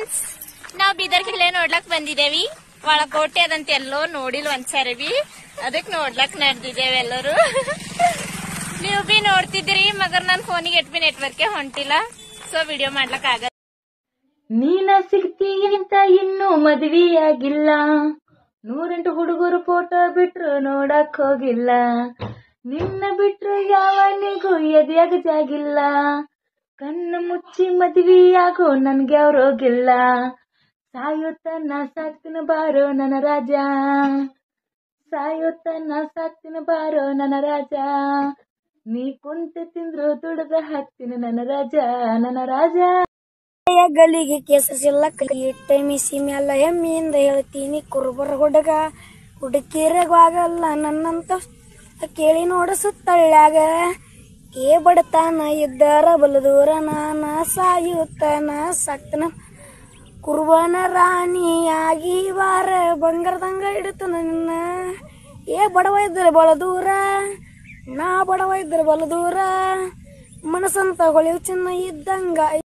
friends ನಾವ್ ಬೀದರ್ ಕಿಲೆ ನೋಡ್ಲಕ್ ಬಂದಿದೇವಿ ಒಳಕೋಟೆ ಅದಂತ ಎಲ್ಲೋ ನೋಡಿಲ್ ಒಂದ್ಸರಿ ಬಿ ಅದಕ್ ನೋಡ್ಲಕ್ ನಡೆದಿದ್ದೇವೆ ಎಲ್ಲರೂ ನೀವು ಬಿ ನೋಡ್ತಿದ್ದೀರಿ ಮಗರ್ ನನ್ ಫೋನಿಗೆ ಎಟ್ ಬಿ ನೆಟ್ವರ್ಕ್ ಹೊಂಟಿಲ್ಲ ಸೊ ವಿಡಿಯೋ ಮಾಡ್ಲಕ್ ಆಗಲ್ಲ ನೀನ ಸಿಗ್ತೀಗಿಂತ ಇನ್ನೂ ಮದ್ವಿ ಆಗಿಲ್ಲ ನೂರೆಂಟು ಹುಡುಗರು ಫೋಟೋ ಬಿಟ್ರು ನೋಡಕ್ ಹೋಗಿಲ್ಲ ನಿನ್ನ ಬಿಟ್ರು ಯಾವನಿಗೂ ಎದೆಯಾಗ ಜಾಗಿಲ್ಲ ಕಣ್ಣು ಮುಚ್ಚಿ ಮದ್ವಿ ಆಗೋ ನನ್ಗೆ ಅವ್ರೋಗಿಲ್ಲ ಸಾಯುತ್ತನ ಸಾಕ್ತಿನ ಬಾರೋ ನನ್ನ ರಾಜ ಸಾಯುತ್ತನ ಸಾಕ್ತಿನ ಬಾರೋ ನನ್ನ ರಾಜ ನೀ ಕುಂತ ತಿಂದ್ರು ದುಡ್ದ ಹಾಕ್ತೀನಿ ನನ್ನ ರಾಜ ನನ್ನ ರಾಜ ಗಲಿಗೆ ಕೇಸಸಿಲ್ಲ ಇಟ್ಟೆ ಮಿಸಿ ಮ್ಯಾಲ ಹೆಮ್ಮಿಯಿಂದ ಹೇಳ್ತೀನಿ ಕುರುಬರ ಹುಡುಗ ಹುಡುಕಿರವಾಗಲ್ಲ ನನ್ನಂತ ಕೇಳಿ ನೋಡ ಸುತ್ತಳ್ಳ್ಯಾಗ ಏ ಬಡತಾನ ಇದ್ದಾರ ಬಲು ದೂರ ನಾನ ಸಾಯುತ್ತಾನ ಸಾಕ್ತನ ಕುರುಬನ ರಾಣಿಯಾಗಿ ಬಾರ ಬಂಗಾರದಂಗ ಇಡ್ತಾನ ನಿನ್ನ ಏ ಬಡವ ಇದ್ರೆ ಬಲ ದೂರ ನಾ ಬಡವ ಇದ್ರೆ ಬಲ ದೂರ ಮನಸ್ಸಂತ ಹೊಳೆವು ಚಿನ್ನ ಇದ್ದಂಗ